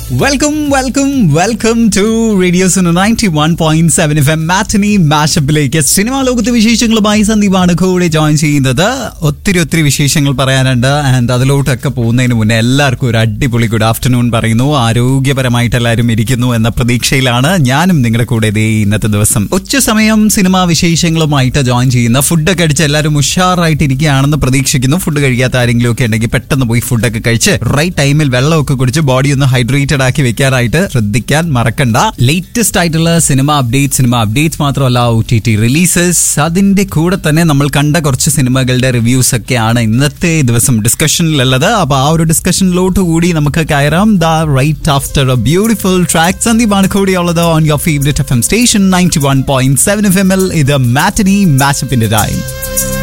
welcome welcome welcome to radio ninety one point seven F M matinee മാഷപ്പിലേക്ക് cinema ലോകത്തെ വിശേഷങ്ങളുമായി സന്ദീപാണ് കൂടെ join ചെയ്യുന്നത് ഒത്തിരി ഒത്തിരി വിശേഷങ്ങൾ പറയാനുണ്ട് ആൻഡ് അതിലോട്ടൊക്കെ പോകുന്നതിന് മുന്നേ എല്ലാവർക്കും ഒരു അടിപൊളി ഗുഡ് ആഫ്റ്റർനൂൺ പറയുന്നു ആരോഗ്യപരമായിട്ട് എല്ലാവരും ഇരിക്കുന്നു എന്ന പ്രതീക്ഷയിലാണ് ഞാനും നിങ്ങളുടെ കൂടെ ദേ ഇന്നത്തെ ദിവസം ഉച്ച സമയം സിനിമാ വിശേഷങ്ങളുമായിട്ട് ജോയിൻ ചെയ്യുന്ന ഫുഡൊക്കെ അടിച്ച് എല്ലാവരും ഉഷാറായിട്ട് ഇരിക്കുകയാണെന്ന് പ്രതീക്ഷിക്കുന്നു ഫുഡ് കഴിക്കാത്ത ആരെങ്കിലും ഒക്കെ ഉണ്ടെങ്കിൽ പെട്ടെന്ന് പോയി ഫുഡൊക്കെ കഴിച്ച് റൈറ്റ് ടൈമിൽ വെള്ളമൊക്കെ കുടിച്ച് ബോഡി ഒന്ന് ഹൈഡ്രേറ്റഡ് ആക്കി വെക്കാനായിട്ട് ശ്രദ്ധിക്കാൻ മറക്കണ്ട ലേറ്റസ്റ്റ് ആയിട്ടുള്ള സിനിമ അപ്ഡേറ്റ് സിനിമ അപ്ഡേറ്റ്സ് മാത്രമല്ല ഒ ടി ടി റിലീസസ് അതിന്റെ കൂടെ തന്നെ നമ്മൾ കണ്ട കുറച്ച് സിനിമകളുടെ റിവ്യൂസ് ഒക്കെയാണ് ഇന്നത്തെ ദിവസം ഡിസ്കഷനിലുള്ളത് അപ്പൊ ആ ഒരു ഡിസ്കഷനിലോട്ട് കൂടി നമുക്ക് കയറാം the right after a beautiful track സന്ദീപാണ് കൂടിയുള്ളത് on your favourite F M station ninety one point seven F M എൽ ഇത് മാറ്റനി മാച്ചപ്പിന്റെ ടൈം